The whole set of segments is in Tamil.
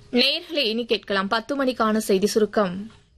நேயர்களே இனி கேட்கலாம் பத்து மணிக்கான செய்தி சுருக்கம்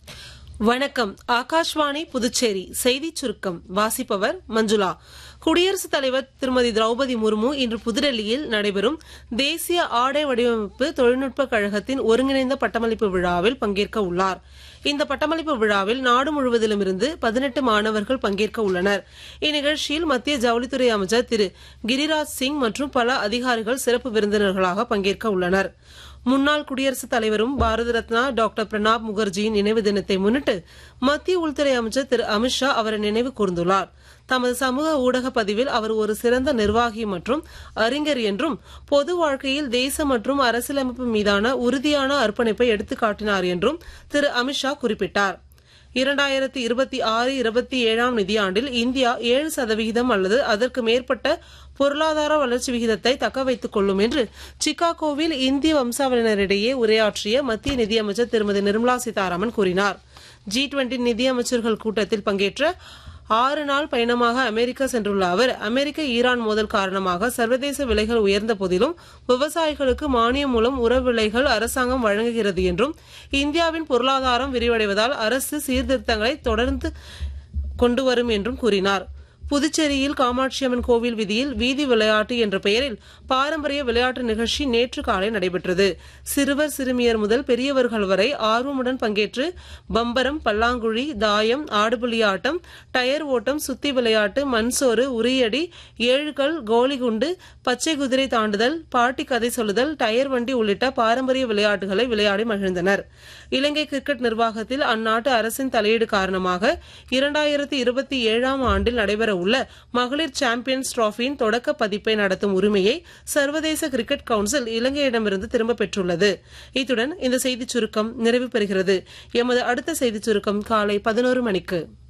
வணக்கம் ஆகாஷ்வாணி புதுச்சேரி செய்திச் சுருக்கம் வாசிப்பவர் மஞ்சுளா குடியரசுத் தலைவர் திருமதி திரௌபதி முர்மு இன்று புதுடெல்லியில் நடைபெறும் தேசிய ஆடை வடிவமைப்பு தொழில்நுட்ப கழகத்தின் ஒருங்கிணைந்த பட்டமளிப்பு விழாவில் பங்கேற்க உள்ளார் இந்த பட்டமளிப்பு விழாவில் நாடு முழுவதிலுமிருந்து பதினெட்டு மாணவர்கள் பங்கேற்க உள்ளனர் இந்நிகழ்ச்சியில் மத்திய ஜவுளித்துறை அமைச்சர் திரு கிரிராஜ் சிங் மற்றும் பல அதிகாரிகள் சிறப்பு விருந்தினர்களாக பங்கேற்க உள்ளனர் முன்னாள் குடியரசுத் தலைவரும் பாரத ரத்னா டாக்டர் பிரணாப் முகர்ஜியின் நினைவு தினத்தை முன்னிட்டு மத்திய உள்துறை அமைச்சர் திரு அமித்ஷா அவரை நினைவு கூர்ந்துள்ளார் தமது சமூக ஊடக பதிவில் அவர் ஒரு சிறந்த நிர்வாகி மற்றும் அறிஞர் என்றும் பொது வாழ்க்கையில் தேச மற்றும் அரசியலமைப்பு மீதான உறுதியான அர்ப்பணிப்பை எடுத்துக்காட்டினார் என்றும் திரு அமித்ஷா குறிப்பிட்டார் இரண்டாயிரத்தி இருபத்தி ஆறு இருபத்தி ஏழாம் நிதியாண்டில் இந்தியா ஏழு சதவிகிதம் அல்லது அதற்கு மேற்பட்ட பொருளாதார வளர்ச்சி விகிதத்தை தக்க வைத்துக் கொள்ளும் என்று சிகாகோவில் இந்திய வம்சாவளியினரிடையே உரையாற்றிய மத்திய நிதியமைச்சர் திருமதி நிர்மலா சீதாராமன் கூறினார் ஜி டுவெண்டி நிதியமைச்சர்கள் கூட்டத்தில் பங்கேற்ற ஆறு நாள் பயணமாக அமெரிக்கா சென்றுள்ள அவர் அமெரிக்க ஈரான் மோதல் காரணமாக சர்வதேச விலைகள் உயர்ந்த போதிலும் விவசாயிகளுக்கு மானியம் மூலம் உர விலைகள் அரசாங்கம் வழங்குகிறது என்றும் இந்தியாவின் பொருளாதாரம் விரிவடைவதால் அரசு சீர்திருத்தங்களை தொடர்ந்து கொண்டு வரும் என்றும் கூறினார் புதுச்சேரியில் காமாட்சியம்மன் கோவில் விதியில் வீதி விளையாட்டு என்ற பெயரில் பாரம்பரிய விளையாட்டு நிகழ்ச்சி நேற்று காலை நடைபெற்றது சிறுவர் சிறுமியர் முதல் பெரியவர்கள் வரை ஆர்வமுடன் பங்கேற்று பம்பரம் பல்லாங்குழி தாயம் ஆடுபுலி ஆட்டம் டயர் ஓட்டம் சுத்தி விளையாட்டு மண்சோறு உரியடி ஏழுகள் கோலிகுண்டு பச்சை குதிரை தாண்டுதல் பாட்டி கதை சொல்லுதல் டயர் வண்டி உள்ளிட்ட பாரம்பரிய விளையாட்டுகளை விளையாடி மகிழ்ந்தனர் இலங்கை கிரிக்கெட் நிர்வாகத்தில் அந்நாட்டு அரசின் தலையீடு காரணமாக இரண்டாயிரத்தி இருபத்தி ஏழாம் ஆண்டில் நடைபெற உள்ள மகளிர் சாம்பியன்ஸ் டிராபியின் தொடக்க பதிப்பை நடத்தும் உரிமையை சர்வதேச கிரிக்கெட் கவுன்சில் இலங்கையிடமிருந்து திரும்பப் பெற்றுள்ளது இத்துடன் இந்த செய்திச் சுருக்கம் நிறைவு பெறுகிறது எமது அடுத்த செய்திச் சுருக்கம் காலை பதினோரு மணிக்கு